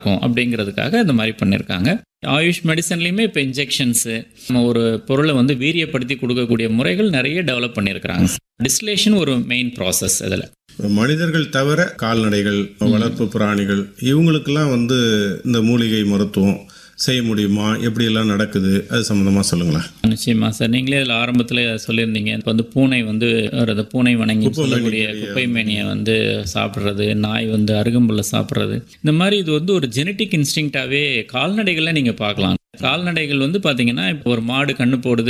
இருக்கும் அப்படிங்கிறதுக்காக இந்த மாதிரி பண்ணியிருக்காங்க ஆயுஷ் மெடிசன்லையுமே இப்போ இன்ஜெக்ஷன்ஸு நம்ம ஒரு பொருளை வந்து வீரியப்படுத்தி கொடுக்கக்கூடிய முறைகள் நிறைய டெவலப் பண்ணியிருக்கிறாங்க டிஸ்லேஷன் ஒரு மெயின் ப்ராசஸ் இதில் மனிதர்கள் தவிர கால்நடைகள் வளர்ப்பு பிராணிகள் இவங்களுக்கெல்லாம் வந்து இந்த மூலிகை மருத்துவம் செய்ய முடியுமா எப்படியெல்லாம் நடக்குது அது சம்மந்தமாக சொல்லுங்களேன் நிச்சயமா சார் நீங்களே இதில் ஆரம்பத்தில் சொல்லியிருந்தீங்க இப்போ வந்து பூனை வந்து ஒரு பூனை வணங்கி சொல்லக்கூடிய குப்பை மேனியை வந்து சாப்பிட்றது நாய் வந்து அருகம்புல்ல சாப்பிட்றது இந்த மாதிரி இது வந்து ஒரு ஜெனட்டிக் இன்ஸ்டிங்டாகவே கால்நடைகளில் நீங்கள் பார்க்கலாம் கால்நடைகள் வந்து பார்த்தீங்கன்னா இப்போ ஒரு மாடு கண்ணு போடுது